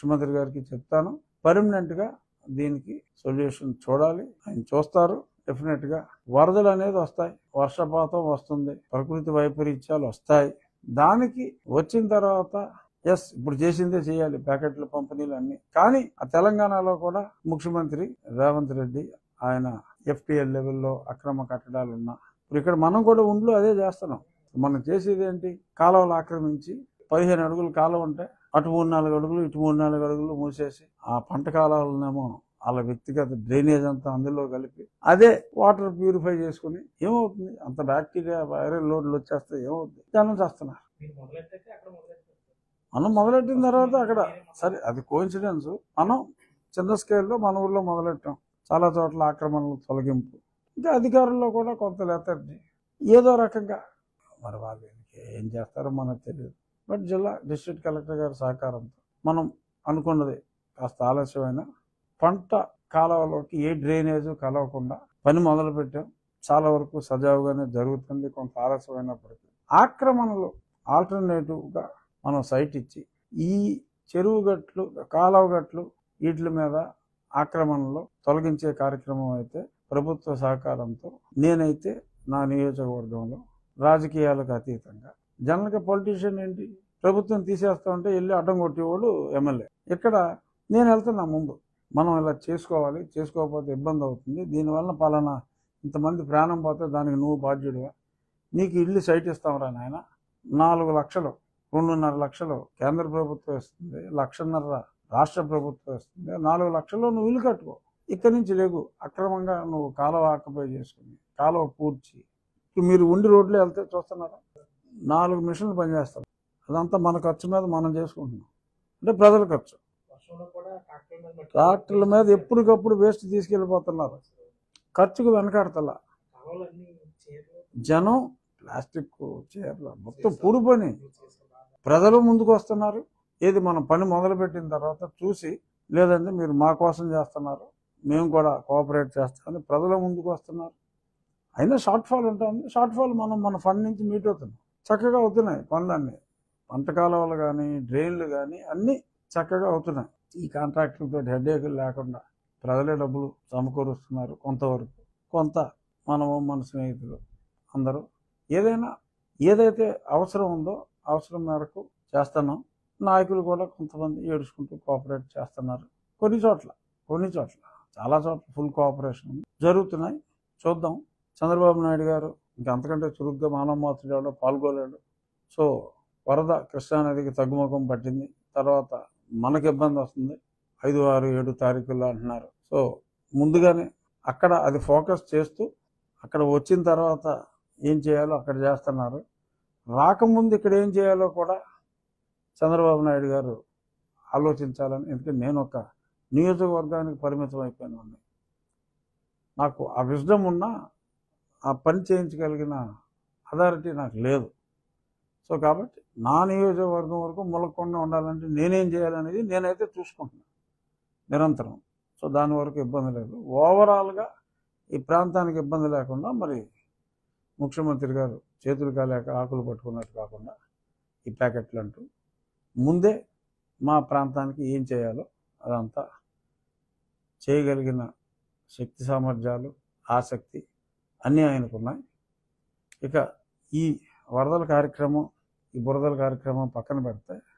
ముఖ్యమంత్రి గారికి చెప్తాను పర్మనెంట్గా దీనికి సొల్యూషన్ చూడాలి ఆయన చూస్తారు డెఫినెట్గా వరదలు అనేది వస్తాయి వర్షపాతం వస్తుంది ప్రకృతి వైపరీత్యాలు వస్తాయి దానికి వచ్చిన తర్వాత ఎస్ ఇప్పుడు చేసిందే చేయాలి ప్యాకెట్ల పంపిణీలు అన్ని కానీ ఆ తెలంగాణలో కూడా ముఖ్యమంత్రి రేవంత్ రెడ్డి ఆయన ఎఫ్టిఎల్ లెవెల్లో అక్రమ కట్టడాలు ఉన్నా ఇప్పుడు ఇక్కడ మనం కూడా ఉండ్లు అదే చేస్తున్నాం మనం చేసేది ఏంటి కాలువలు ఆక్రమించి పదిహేను అడుగులు కాలువ ఉంటే అటు మూడు నాలుగు అడుగులు ఇటు మూడు నాలుగు అడుగులు మూసేసి ఆ పంట కాలాలనేమో వాళ్ళ వ్యక్తిగత డ్రైనేజ్ అంతా అందులో కలిపి అదే వాటర్ ప్యూరిఫై చేసుకుని ఏమవుతుంది అంత బ్యాక్టీరియా వైరల్ లోడ్లు వచ్చేస్తే ఏమవుతుంది జనం చేస్తున్నారు మీరు మొదలెట్టాక అక్కడ మొదలెట్టారు మనం మొదలెట్టిన తర్వాత అక్కడ సరే అది కోఇన్సిడెన్స్ మనం చిన్న స్కేల్లో మన ఊర్లో మొదలెట్టాం చాలా చోట్ల ఆక్రమణలు తొలగింపు ఇంకా అధికారుల్లో కూడా కొంత లెథర్జీ ఏదో రకంగా మరి వాళ్ళు ఏం చేస్తారో మనకు తెలియదు బట్ జిల్లా డిస్ట్రిక్ట్ కలెక్టర్ గారి సహకారంతో మనం అనుకున్నది కాస్త ఆలస్యమైన పంట కాలువలోకి ఏ డ్రైనేజ్ కలవకుండా పని మొదలు పెట్టాం చాలా వరకు సజావుగానే జరుగుతుంది కొంత ఆలస్యమైనప్పటికీ ఆక్రమణలు ఆల్టర్నేటివ్గా మనం సైట్ ఇచ్చి ఈ చెరువు గట్లు కాలువ గట్లు వీటి మీద ఆక్రమణలు తొలగించే కార్యక్రమం అయితే ప్రభుత్వ సహకారంతో నేనైతే నా నియోజకవర్గంలో రాజకీయాలకు అతీతంగా జనరల్గా పొలిటీషియన్ ఏంటి ప్రభుత్వం తీసేస్తా ఉంటే వెళ్ళి అడ్డం కొట్టేవాడు ఎమ్మెల్యే ఇక్కడ నేను వెళ్తున్నా ముందు మనం ఇలా చేసుకోవాలి చేసుకోకపోతే ఇబ్బంది అవుతుంది దీనివల్ల పలానా ఇంతమంది ప్రాణం పోతే దానికి నువ్వు బాధ్యుడివా నీకు ఇల్లు సైట్ ఇస్తాంరా నాయన నాలుగు లక్షలు రెండున్నర లక్షలు కేంద్ర ప్రభుత్వం ఇస్తుంది లక్షన్నర రాష్ట్ర ప్రభుత్వం ఇస్తుంది నాలుగు లక్షలు నువ్వు ఇల్లు కట్టుకో ఇక్కడి నుంచి లేకు అక్రమంగా నువ్వు కాలువ ఆక్యుపై చేసుకుని కాలువ పూడ్చి ఇప్పుడు మీరు ఉండి రోడ్లు వెళ్తే చూస్తున్నారా నాలుగు మిషన్లు పనిచేస్తారు అదంతా మన ఖర్చు మీద మనం చేసుకుంటున్నాం అంటే ప్రజల ఖర్చు వర్షంలో కూడా ట్రాక్టర్ మీద మట్టి ట్రాక్టర్ల మీద ఎప్పటికప్పుడు వేస్ట్ తీసుకెళ్ళిపోతున్నారు ఖర్చుకు వెనకాడతలా కాలువలు అన్ని చీరలు జనం ప్లాస్టిక్ చీరలు మొత్తం పూడిపోయి చేసే బాధ. ప్రజలు ముందుకు వస్తున్నారు ఏది మనం పని మొదలుపెట్టిన తర్వాత చూసి లేదంటే మీరు మా కోసం చేస్తున్నారు మేము కూడా కోఆపరేట్ చేస్తామని ప్రజల ముందుకు వస్తున్నారు అయినా షార్ట్ ఫాల్ ఉంటుంది షార్ట్ ఫాల్ మనం మన ఫండ్ నుంచి మీట్ అవుతున్నాం చక్కగా అవుతున్నాయి పనులన్నీ పంట కాలువలు కానీ డ్రైన్లు కానీ అన్నీ చక్కగా అవుతున్నాయి ఈ కాంట్రాక్టులతో హెడేకులు లేకుండా ప్రజలే డబ్బులు సమకూరుస్తున్నారు కొంతవరకు కొంత మనము మన స్నేహితులు అందరూ ఏదైనా ఏదైతే అవసరం ఉందో అవసరం మేరకు చేస్తున్నాం నాయకులు కూడా కొంతమంది ఏడుచుకుంటూ కోఆపరేట్ చేస్తున్నారు కొన్ని చోట్ల కొన్ని చోట్ల చాలా చోట్ల ఫుల్ కోఆపరేషన్ ఉంది. జరుగుతున్నాయి చూద్దాం చంద్రబాబు నాయుడు గారు ఇంకా అంతకంటే చురుగ్గా మానవ మాతృడు పాల్గొలేడు సో వరద కృష్ణానదికి తగ్గుముఖం పట్టింది తర్వాత మనకి ఇబ్బంది వస్తుంది ఐదు ఆరు ఏడు తారీఖుల్లో అంటున్నారు సో ముందుగానే అక్కడ అది ఫోకస్ చేస్తూ అక్కడ వచ్చిన తర్వాత ఏం చేయాలో అక్కడ చేస్తున్నారు రాకముందు ఇక్కడ ఏం చేయాలో కూడా చంద్రబాబు నాయుడు గారు ఆలోచించాలని ఎందుకంటే నేను ఒక నియోజకవర్గానికి పరిమితం అయిపోయాను నాకు ఆ విజ్డమ్ ఉన్నా ఆ పని చేయించగలిగిన అథారిటీ నాకు లేదు సో కాబట్టి నా నియోజకవర్గం వరకు ములకుండా ఉండాలంటే నేనేం చేయాలనేది నేనైతే చూసుకుంటున్నాను నిరంతరం సో దాని వరకు ఇబ్బంది లేదు ఓవరాల్గా ఈ ప్రాంతానికి ఇబ్బంది లేకుండా మరి ముఖ్యమంత్రి గారు చేతులు కాలేక ఆకులు పట్టుకున్నట్టు కాకుండా ఈ ప్యాకెట్లు అంటూ ముందే మా ప్రాంతానికి ఏం చేయాలో అదంతా చేయగలిగిన శక్తి సామర్థ్యాలు ఆసక్తి అన్నీ ఆయనకున్నాయి ఇక ఈ వరదల కార్యక్రమం ఈ బురదల కార్యక్రమం పక్కన పెడితే